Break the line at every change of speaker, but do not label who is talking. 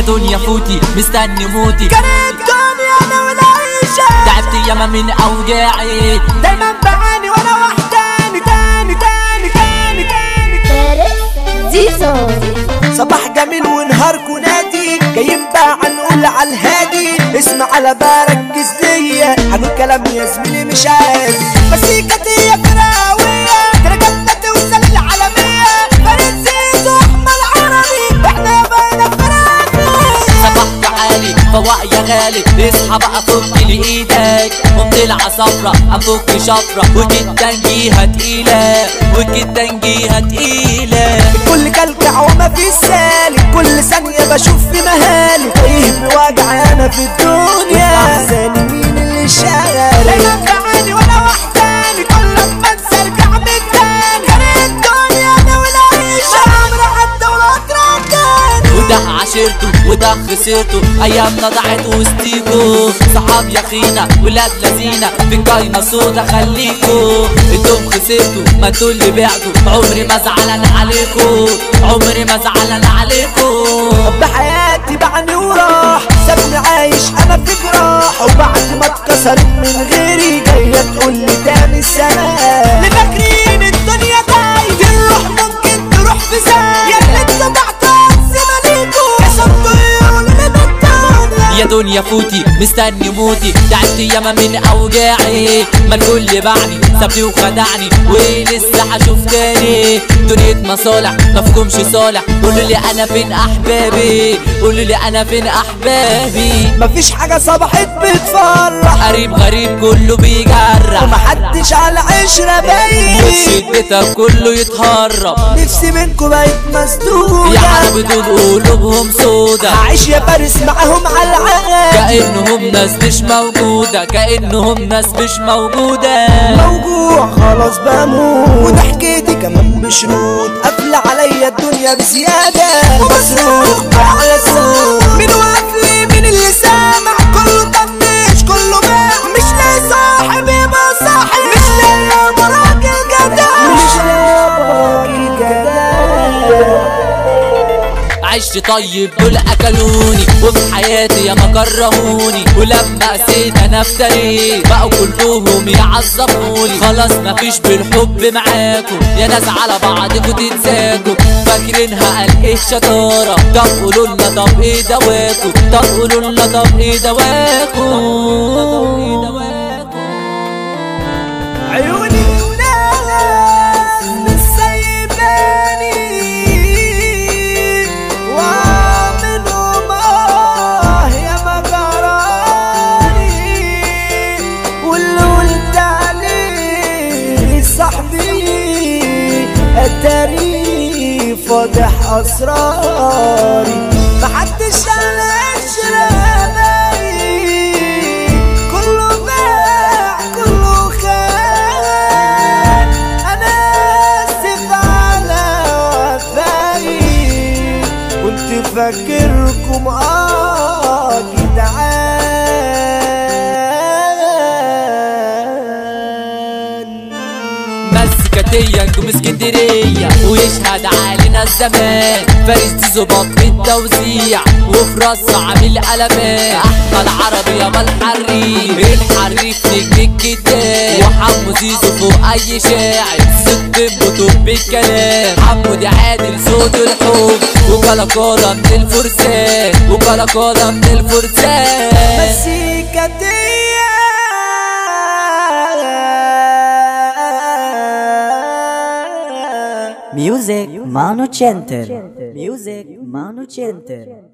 يا دنيا فوتي مستني موتي
كانت دنيا انا والعيشة
تعبت ياما من اوجاعي
دايما بعاني وانا وحداني تاني تاني تاني تاني
فارس زيزو
صباح جميل ونهاركو نادي جايين بقى هنقول على الهادي اسمع على بركز ليا هنقول كلام يا زميلي مش عادي مسيكتي يا كراوية درجاتنا توصل العالمية فريد زيزو احمد عربي احنا بقينا فرقنا
صباحك عالي فواق يا غالي اصحى بقى فك لايدك قمت العصفرة انفك شفرة وجدا جيها تقيلة وجدا جيها تقيلة
الكل كلكع وما في سالك كل ثانية بشوف في مهالي تايه بوجع انا في الدنيا احزاني مين اللي شغال دايما بعاني وانا وحداني كل لما انسى ارجع من تاني كان الدنيا انا والعيشة عمري عدى ولا تاني
وده عشرته وده خسرته ايامنا ضاعت وسطيكو صحاب يا خينا ولاد لذينا في قايمة سودا خليكو انتم خسرتوا ما انتوا اللي بعتوا عمري ما زعلان عليكو عمري ما زعلان عليكو
حب حياتي بعني وراح سابني عايش انا في جراح وبعد ما اتكسرت من غيري جاية تقول لي تاني سلام لفاكرين الدنيا تايه الروح ممكن تروح في ثانية يا اللي انت بعتها زماليكو كسبتوا يقولوا لي بالتانية
يا دنيا فوتي مستني موتي تعبت ياما من اوجاعي ما الكل باعني سابني وخدعني ولسه هشوف تاني دنيا مصالح مفهومش صالح قولوا لي انا فين احبابي قولوا لي انا فين احبابي
مفيش حاجة صبحت بتفرح
قريب غريب كله بيجرح
ومحدش على عشرة باين
وتشيد بيتك كله يتهرب
نفسي منكم بقيت مسدودة
يا عرب دول قلوبهم سودا
هعيش يا فارس معاهم على العالم
كأنهم ناس مش موجودة كأنهم ناس مش موجودة
موجوع خلاص بموت وضحكتي كمان بشروط قافلة عليا الدنيا بزيادة وبصرخ على صوت مين واقف لي مين اللي سامع كله طنش كله باع مش لاقي صاحب يبقى صاحب مش لاقي براجل جدع مش لاقي جدع
عشت طيب دول اكلوني وفي حياتي يا ما كرهوني ولما قسيت انا افتريت بقوا كلهم يعظموني خلاص مفيش بالحب معاكم يا ناس على بعضكم تنساكم فاكرينها قال ايه شطاره طب قولوا لنا طب ايه دواكم طب قولوا لنا طب ايه دواكم
عيوني وناس مش سايباني ومنهم آه يا ما جراني واللي قلت عليه صاحبي التاريخ فاضح أسراري محدش على عشرة باين كله باع كله خان أنا آسف على وفائي كنت فاكركم آه جدعان
مسكتية نجوم اسكندرية ويشهد علينا الزمان فارس دي ظباط في التوزيع وفي راسه عامل قلبان احمد عربي يابا الحريف الحريف نجم الكتاب وحمو زيزو فوق اي شاعر ست بطوب بالكلام حمودي عادل صوت الحب وكلاكالا من الفرسان وكلاكالا من الفرسان
مسيكتية
Music Manu Center. Music Manu Center.